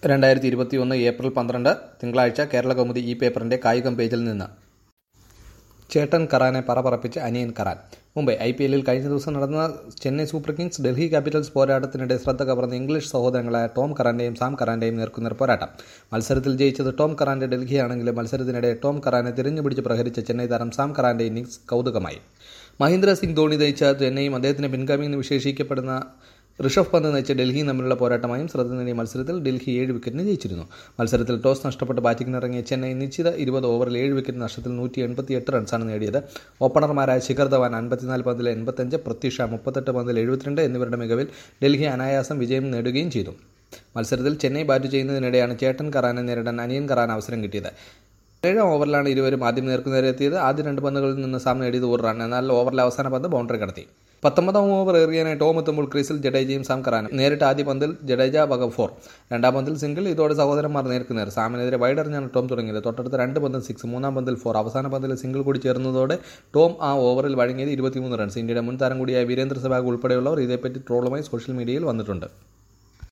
രണ്ടായിരത്തി ഇരുപത്തി ഒന്ന് ഏപ്രിൽ പന്ത്രണ്ട് തിങ്കളാഴ്ച കേരള കൗമുദി ഈ പേപ്പറിന്റെ കായികം പേജിൽ നിന്ന് ചേട്ടൻ കറാനെ പറപറപ്പിച്ച് അനിയൻ കറാൻ മുംബൈ ഐ പി എല്ലിൽ കഴിഞ്ഞ ദിവസം നടന്ന Chennai super kings Delhi capitals പോരാട്ടത്തിനിടെ ശ്രദ്ധ കവർന്ന ഇംഗ്ലീഷ് സഹോദരങ്ങളായ ടോം കറാന്റെയും സാം കറാന്റെയും നേർക്കുനേർ പോരാട്ടം മത്സരത്തിൽ ജയിച്ചത് ടോം കറാന്റെ ഡൽഹിയാണെങ്കിലും മത്സരത്തിനിടെ ടോം കറാനെ തിരിഞ്ഞുപിടിച്ച് പ്രഹരിച്ച ചെന്നൈ താരം സാം കറാന്റെ ഇന്നിംഗ്സ് കൗതുകമായി മഹേന്ദ്ര സിംഗ് ധോണി നയിച്ച ചെന്നൈയും അദ്ദേഹത്തിന് പിൻഗാമി എന്ന് വിശേഷിക്കപ്പെടുന്ന ഋഷഭ് പന്ത് നയിച്ച ഡൽഹിയും തമ്മിലുള്ള പോരാട്ടമായും ശ്രദ്ധ നേടിയ മത്സരത്തിൽ ഡൽഹി ഏഴ് വിക്കറ്റിന് ജയിച്ചിരുന്നു മത്സരത്തിൽ ടോസ് നഷ്ടപ്പെട്ട് ബാറ്റിംഗിനിറങ്ങിയ ചെന്നൈ നിശ്ചിത ഇരുപത് ഓവറിൽ ഏഴ് വിക്കറ്റ് നഷ്ടത്തിൽ നൂറ്റി എൺപത്തിയെട്ട് റൺസാണ് നേടിയത് ഓപ്പണർമാരായ ശിഖർ ധവാൻ അൻപത്തിനാല് പന്തിൽ എൺപത്തഞ്ച് പൃഥ്വി ഷാ മുപ്പത്തെട്ട് പന്തിൽ എഴുപത്തിരണ്ട് എന്നിവരുടെ മികവിൽ ഡൽഹി അനായാസം വിജയം നേടുകയും ചെയ്തു മത്സരത്തിൽ ചെന്നൈ ബാറ്റ് ചെയ്യുന്നതിനിടെയാണ് ചേട്ടൻ കറാനെ നേരിടാൻ അനിയൻ കറാൻ അവസരം കിട്ടിയത് ഏഴാം ഓവറിലാണ് ഇരുവരും ആദ്യം നേർക്കുനേരെ എത്തിയത് ആദ്യ രണ്ട് പന്തുകളിൽ നിന്ന് സാം നേടിയത് ഒരു റൺ എന്നാൽ ഓവറിലെ അവസാന പന്ത് ബൗണ്ടറി കടത്തി പത്തൊമ്പതാം ഓവർ എറിയാനായി ടോം എത്തുമ്പോൾ ക്രീസിൽ ജഡേജയും സാം കറാനും നേരിട്ട് ആദ്യ പന്തിൽ ജഡേജ വക ഫോർ രണ്ടാം പന്തിൽ സിംഗിൾ ഇതോടെ സഹോദരന്മാർ നേർക്കുനേർ സാമിനെതിരെ വൈഡറിഞ്ഞാണ് ടോം തുടങ്ങിയത് തൊട്ടടുത്ത രണ്ട് പന്തിൽ സിക്സ് മൂന്നാം പന്തിൽ ഫോർ അവസാന പന്തിൽ സിംഗിൾ കൂടി ചേർന്നതോടെ ടോം ആ ഓവറിൽ വഴങ്ങിയത് ഇരുപത്തിമൂന്ന് റൺസ് ഇന്ത്യയുടെ മുൻ താരം കൂടിയായ വീരേന്ദ്ര സെവാഗ് ഉൾപ്പെടെയുള്ളവർ ഇതേപ്പറ്റി ട്രോളുമായി സോഷ്യൽ മീഡിയയിൽ വന്നിട്ടുണ്ട്